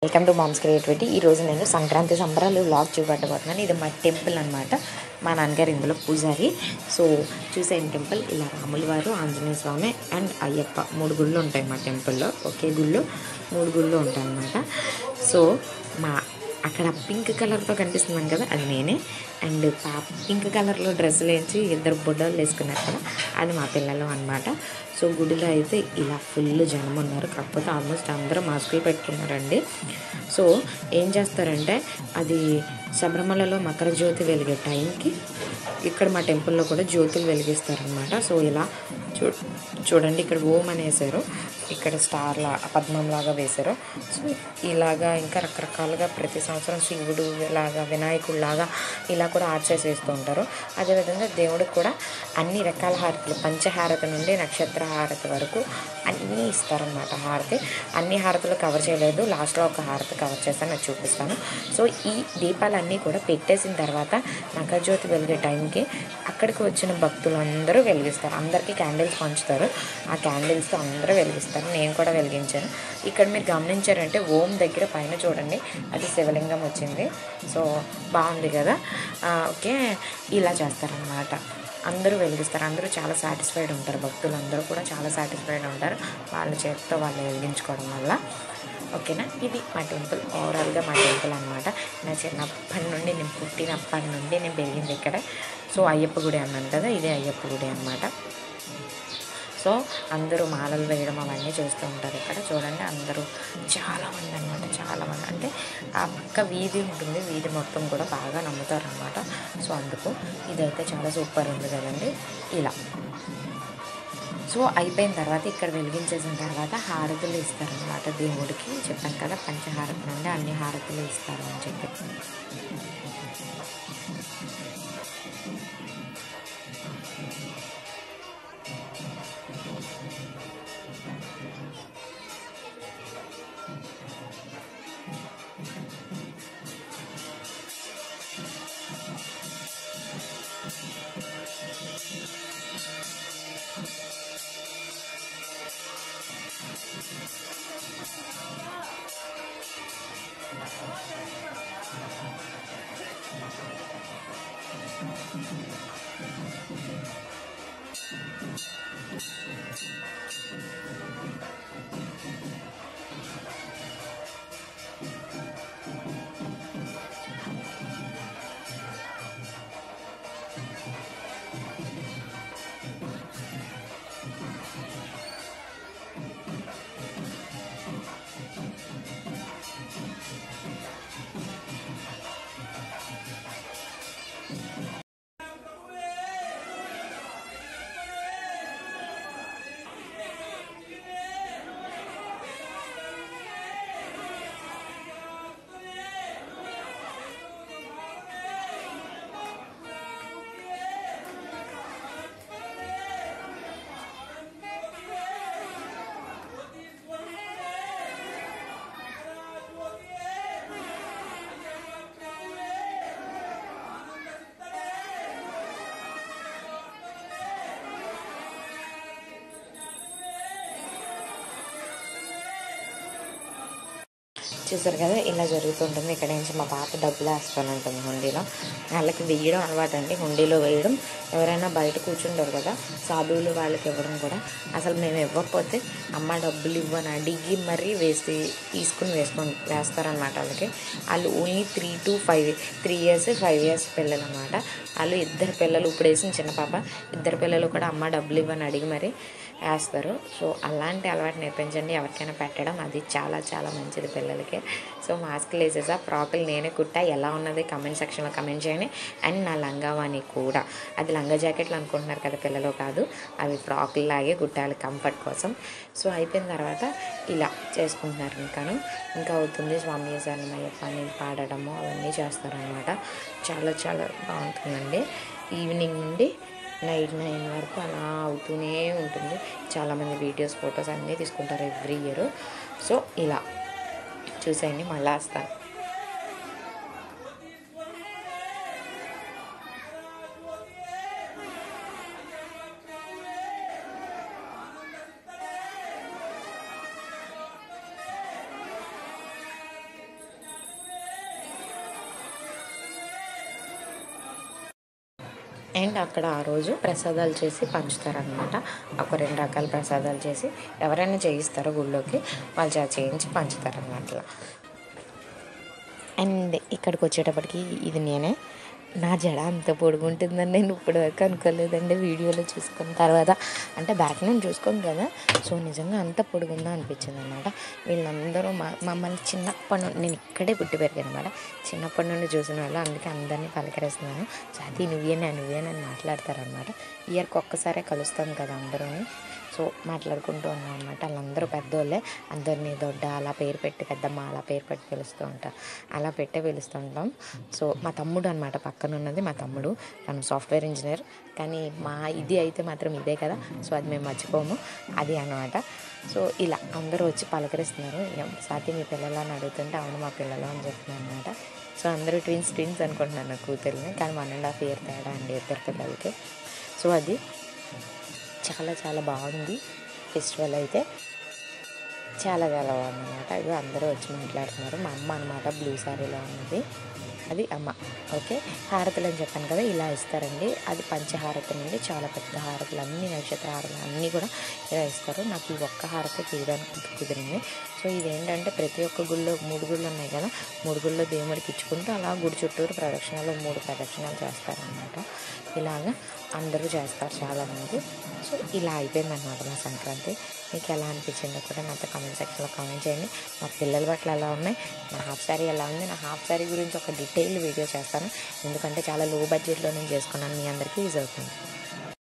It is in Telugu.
వెల్కమ్ టు మామ్స్ క్రియేటివిటీ ఈరోజు నేను సంక్రాంతి సంబరాలు వ్లాగ్ చూపెట్టబోతున్నాను ఇది మా టెంపుల్ అనమాట మా నాన్నగారు ఇందులో పూజారి సో చూసేం టెంపుల్ ఇలా రాముల వారు ఆంజనేయ స్వామి అండ్ అయ్యప్ప మూడు గుళ్ళు ఉంటాయి మా టెంపుల్లో ఒకే గుళ్ళు మూడు గుళ్ళు ఉంటాయి అన్నమాట సో మా అక్కడ పింక్ కలర్తో కనిపిస్తున్నాను కదా అది నేనే అండ్ పా పింక్ కలర్లో డ్రెస్సులు వేసి ఇద్దరు బుడ్డలు వేసుకున్నారు కదా అది మా పిల్లలు అనమాట సో గుడిలో అయితే ఇలా ఫుల్ జనం ఉన్నారు కాకపోతే ఆల్మోస్ట్ అందరూ మాస్కులు పెట్టుకున్నారండి సో ఏం చేస్తారంటే అది శబరిమలలో మకర జ్యోతి వెలిగే టైంకి ఇక్కడ మా టెంపుల్లో కూడా జ్యోతులు వెలిగిస్తారనమాట సో ఇలా చూ చూడండి ఇక్కడ ఓం అని వేసారు ఇక్కడ స్టార్ లా పద్మం లాగా వేశారు సో ఇలాగా ఇంకా రకరకాలుగా ప్రతి సంవత్సరం శివుడు ఇలాగా వినాయకుడు లాగా ఇలా కూడా ఆర్చర్స్ వేస్తూ ఉంటారు అదేవిధంగా దేవుడికి కూడా అన్ని రకాల హారతులు పంచహారతి నుండి నక్షత్ర హారతి వరకు అన్నీ ఇస్తారనమాట హారతి అన్ని హారతులు కవర్ చేయలేదు లాస్ట్లో ఒక హారతి కవర్ చేస్తాను అది చూపిస్తాను సో ఈ దీపాలన్నీ కూడా పెట్టేసిన తర్వాత నగరజ్యోతి వెలిగే టైంకి అక్కడికి వచ్చిన భక్తులందరూ వెలిగిస్తారు అందరికీ క్యాండిల్స్ పంచుతారు ఆ క్యాండిల్స్తో అందరూ వెలిగిస్తారు నేను కూడా వెలిగించాను ఇక్కడ మీరు గమనించారంటే ఓం దగ్గర పైన చూడండి అది శివలింగం వచ్చింది సో బాగుంది కదా ఆ, ఓకే ఇలా చేస్తారనమాట అందరూ వెలిగిస్తారు అందరూ చాలా సాటిస్ఫైడ్ ఉంటారు భక్తులు అందరూ కూడా చాలా సాటిస్ఫైడ్ ఉంటారు వాళ్ళ చేతితో వాళ్ళు వెలిగించుకోవడం వల్ల ఓకేనా ఇది మా టెంపుల్ ఓవరాల్గా మా టెంపుల్ అనమాట నా చిన్నప్పటి నుండి నేను పుట్టినప్పటి నుండి నేను పెరిగింది ఇక్కడ సో అయ్యప్ప గుడి అన్నాను కదా ఇదే అయ్యప్ప గుడి అనమాట సో అందరూ మాలలు వేయడం అవన్నీ చూస్తూ ఉంటారు ఇక్కడ చూడండి అందరూ చాలామంది అనమాట చాలామంది అంటే ఆ పక్క వీధి ఉంటుంది వీధి మొత్తం కూడా బాగా నమ్ముతారు అనమాట సో అందుకు ఇదైతే చాలా సూపర్ ఉంది కదండి ఇలా సో అయిపోయిన తర్వాత ఇక్కడ వెలిగించేసిన తర్వాత హారతులు ఇస్తారనమాట దేవుడికి చెప్పాను కదా పంచహారతి నుండి అన్ని హారతులు ఇస్తారు అని చెప్పి చూసారు కదా ఇలా జరుగుతుంటుంది ఇక్కడ నుంచి మా పాప డబ్బులు వేస్తానంటుంది హుండీలో వాళ్ళకి వేయడం అలవాటు అండి హుండీలో వేయడం ఎవరైనా బయట కూర్చుంటారు కదా సాధువులు వాళ్ళకి ఇవ్వడం కూడా అసలు మేము ఇవ్వకపోతే అమ్మ డబ్బులు ఇవ్వని అడిగి మరీ వేసి తీసుకుని వేసుకొని వేస్తారనమాట వాళ్ళకి వాళ్ళు only three to five three years five years పిల్లలు అనమాట వాళ్ళు ఇద్దరు పిల్లలు ఇప్పుడు వేసిన చిన్న పాప ఇద్దరు పిల్లలు కూడా అమ్మ డబ్బులు ఇవ్వని అడిగి మరీ వేస్తారు సో అలాంటి అలవాటు నేర్పించండి ఎవరికైనా పెట్టడం అది చాలా చాలా మంచిది పిల్లలకి సో మాస్క్లు వేసేసా ఫ్రాకులు నేనే కుట్టా ఎలా ఉన్నది కమెంట్ సెక్షన్లో కమెంట్ చేయండి అండ్ నా లంగావాణి కూడా అది లంగా జాకెట్లు అనుకుంటున్నారు కదా పిల్లలు కాదు అవి ఫ్రాకులు లాగే కుట్టాలి కంఫర్ట్ కోసం సో అయిపోయిన తర్వాత ఇలా చేసుకుంటున్నారు ఇంకాను ఇంకా అవుతుంది స్వామి శరణమయ్యప్ప అని పాడడము అవన్నీ చేస్తారనమాట చాలా చాలా బాగుంటుందండి ఈవినింగ్ నుండి నైట్ నైన్ వరకు అలా అవుతూనే ఉంటుంది చాలామంది వీడియోస్ ఫొటోస్ అన్నీ తీసుకుంటారు ఎవ్రీ ఇయర్ సో ఇలా చూసేయండి మళ్ళీ వస్తాను అండ్ అక్కడ ఆ రోజు ప్రసాదాలు చేసి పంచుతారనమాట ఒక రెండు రకాల ప్రసాదాలు చేసి ఎవరైనా చేయిస్తారో గుళ్ళోకి వాళ్ళు చే- చేయించి పంచుతారనమాట అట్లా అండ్ ఇక్కడికి వచ్చేటప్పటికి ఇది నేనే నా జడ అంత పొడుగుంటుందని నేను ఇప్పటివరకు అనుకోలేదండి వీడియోలో చూసుకున్న తర్వాత అంటే బ్యాక్ నుండి చూసుకోను కదా సో నిజంగా అంత పొడుగుందా అనిపించింది అనమాట వీళ్ళందరూ మా మమ్మల్ని చిన్నప్పటి నుండి నేను ఇక్కడే పుట్టి పెరిగాను అనమాట చిన్నప్పటి నుండి చూసిన వాళ్ళు అందుకే అందరినీ పలకరిస్తున్నాను స్వాతి నువ్వేనా నువ్వేనా అని మాట్లాడతారనమాట ఇయర్కి ఒక్కసారే కలుస్తాం కదా అందరూ సో మాట్లాడుకుంటూ ఉన్నాం అనమాట వాళ్ళందరూ పెద్దోళ్ళే అందరినీ దొడ్డ అలా పేరు పెట్టి పెద్దమ్మ అలా పేరు పెట్టి పిలుస్తూ ఉంటాం అలా పెట్టే పిలుస్తూ ఉంటాం సో మా తమ్ముడు అనమాట పక్కన ఉన్నది మా తమ్ముడు తను సాఫ్ట్వేర్ ఇంజనీర్ కానీ మా ఇది అయితే మాత్రం ఇదే కదా సో అది మేము మర్చిపోము అది అనమాట సో ఇలా అందరూ వచ్చి పలకరిస్తున్నారు ఏం సాతి మీ పిల్లలు అని అడుగుతుంటే అవును మా పిల్లలు అని చెప్తున్నాను అనమాట సో అందరూ ట్విన్స్ ట్విన్స్ అనుకుంటున్నాను నా కూతుర్ని కానీ వన్ అండ్ హాఫ్ ఇయర్ తేడా అండి ఇద్దరు పిల్లలకి సో అది చాలా చాలా బాగుంది ఫెస్టివల్ అయితే చాలా చాలా బాగుంది అనమాట ఇవి అందరూ వచ్చి మాట్లాడుతున్నారు మా అమ్మ అనమాట బ్లూ శారీలో ఉన్నది అది అమ్మ ఓకే హారతులు అని చెప్పాను కదా ఇలా ఇస్తారండి అది పంచహారతులు అండి చాలా పెద్ద హారతులు అన్ని నక్షత్ర హారతులు అన్నీ కూడా ఇలా ఇస్తారు నాకు ఈ ఒక్క హారతి తీయడానికి కుదిరింది సో ఇదేంటంటే ప్రతి ఒక్క గుళ్ళో మూడు గుళ్ళు ఉన్నాయి కదా మూడు గుళ్ళో దేవుడికి ఇచ్చుకుంటూ అలా గుడి చుట్టూరు ప్రదక్షిణలు మూడు ప్రదక్షిణలు చేస్తారనమాట ఇలాగా అందరూ చేస్తారు చాలామంది సో ఇలా అయిపోయింది అనమాట మా సంక్రాంతి మీకు ఎలా అనిపించిందో కూడా నాతో కామెంట్ సెక్షన్లో కామెంట్ చేయండి మా పిల్లల బట్టలు ఎలా ఉన్నాయి నా హాఫ్ శారీ ఎలా ఉంది నా హాఫ్ శారీ గురించి ఒక డీటెయిల్ వీడియో చేస్తాను ఎందుకంటే చాలా లో బడ్జెట్లో నేను చేసుకున్నాను మీ అందరికీ యూజ్ అవుతుంది